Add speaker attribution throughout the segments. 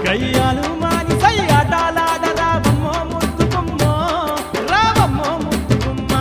Speaker 1: కయ్యాలు మాని సయ్యాటాలాడ రావమ్మో ముద్దుకుమ్మో రావమ్మో ముద్దుకుమ్మా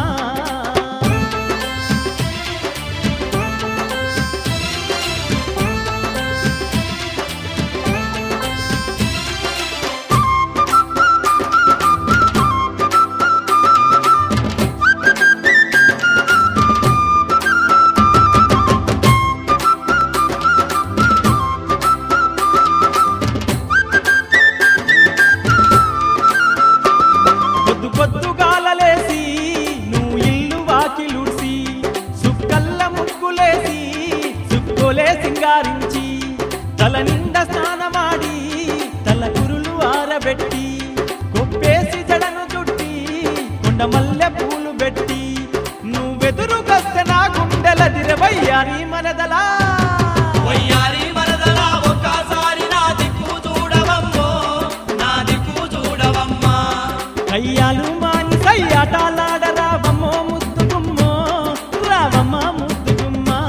Speaker 1: పొద్దు పొద్దుగాలలేసి నువ్వు ఇల్లు వాకిలుడిసి సుక్కల్ల ముగ్గులేసి సుక్కోలే సింగారించి తల నిండా స్నానమాడి తల కురులు ఆరబెట్టి కొప్పేసి జడను చుట్టి కొండ మల్లె పూలు పెట్టి నువ్వెదురుకొస్తే నా గుండెల దిరవయ్యారి మనదలా
Speaker 2: వయ్యారి మరదలా ఒక్కసారి నా దిక్కు చూడవమ్మో నా దిక్కు చూడవమ్మా
Speaker 1: కయ్యాలు మాని సయ్యాటాలాడ రావమ్మో ముద్దుకుమ్మో రావమ్మ ముద్దుకుమ్మా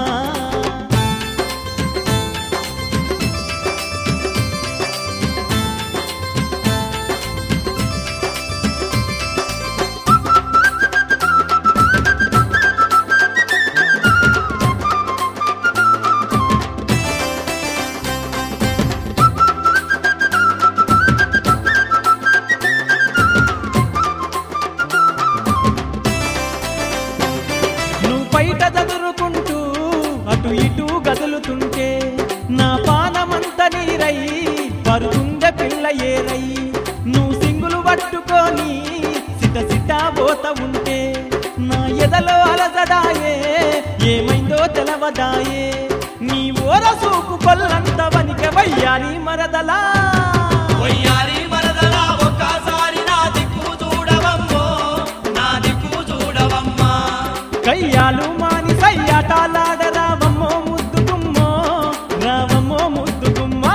Speaker 1: నువ్వు బయట చదురుకుంటూ అటు ఇటు గదులుతుంటే నా పానమంత నీరై పరుతుండే పిల్ల ఏరై నువ్వు సింగులు పట్టుకొని సిట సిట పోత ఉంటే నా ఎదలో అలసడాయే ఏమైందో తెలవదాయే నీ ఓర సూపు కొల్లంత వనిక వయ్యాని మరదలా
Speaker 2: వయ్యారి మరదలా ఒక్కసారి నా దిక్కు చూడవమ్మో నా దిక్కు చూడవమ్మా
Speaker 1: కయ్యాలు మాని సయ్యాటాలాడ రావమ్మో ముద్దుకుమ్మో రావమ్మో ముద్దుకుమ్మా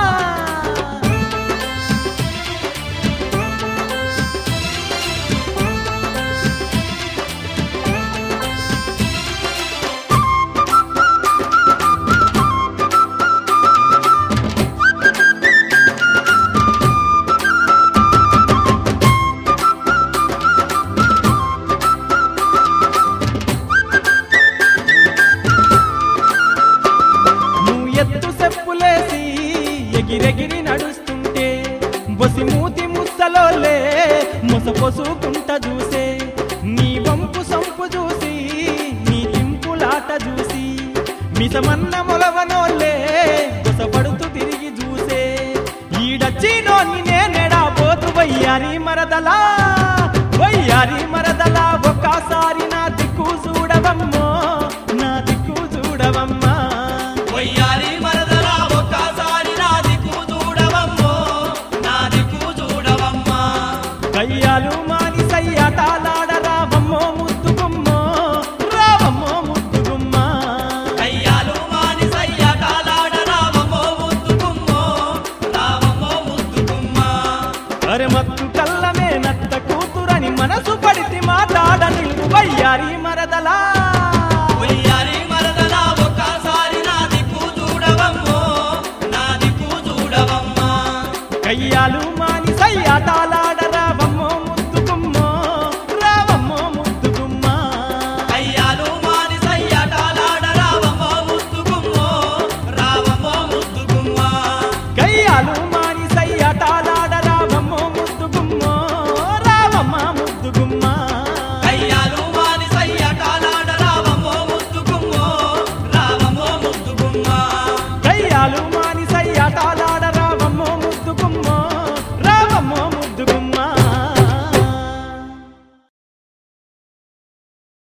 Speaker 1: నువ్వు ఎత్తు సెప్పులేసి ఎగిరెగిరి నడుస్తుంటే బొసి మూతి ముద్దలోలే మొసపొసుకుంట చూసే నీ వంపు సంపు చూసి నీ తింపులాట చూసి మిసమన్న మొలవనోలే బొసపడుతూ తిరిగి చూసే ఈడచ్చినోని నేనెడా పోతు వయ్యారి మరదలా వయ్యారి మరదలా ఒక్కసారి నా దిక్కు చూడవమ్మో నా దిక్కు చూడవమ్మా
Speaker 2: వయ్యారి మరదలా ఒక్కసారి నా దిక్కు చూడవమ్మో నా దిక్కు చూడవమ్మా
Speaker 1: కయ్యాలు మాని సయ్యాటాలాడ రావమ్మో ముద్దుకుమ్మో రావమ్మో ముద్దుకుమ్మా
Speaker 2: కయ్యాలు మాని సయ్యాటాలాడ రావమ్మో ముద్దుకుమ్మో రావమ్మో ముద్దుకుమ్మా
Speaker 1: అరే మత్తు కల్లమే నత్త కూతురని మనసు పడితే మాట్లాడ నిల్వు వయ్యారి మరదలా
Speaker 2: వయ్యారి మరదలా ఒక్కసారి నా దిక్కు చూడవమ్మో నా దిక్కు చూడవమ్మా
Speaker 1: కయ్యాలు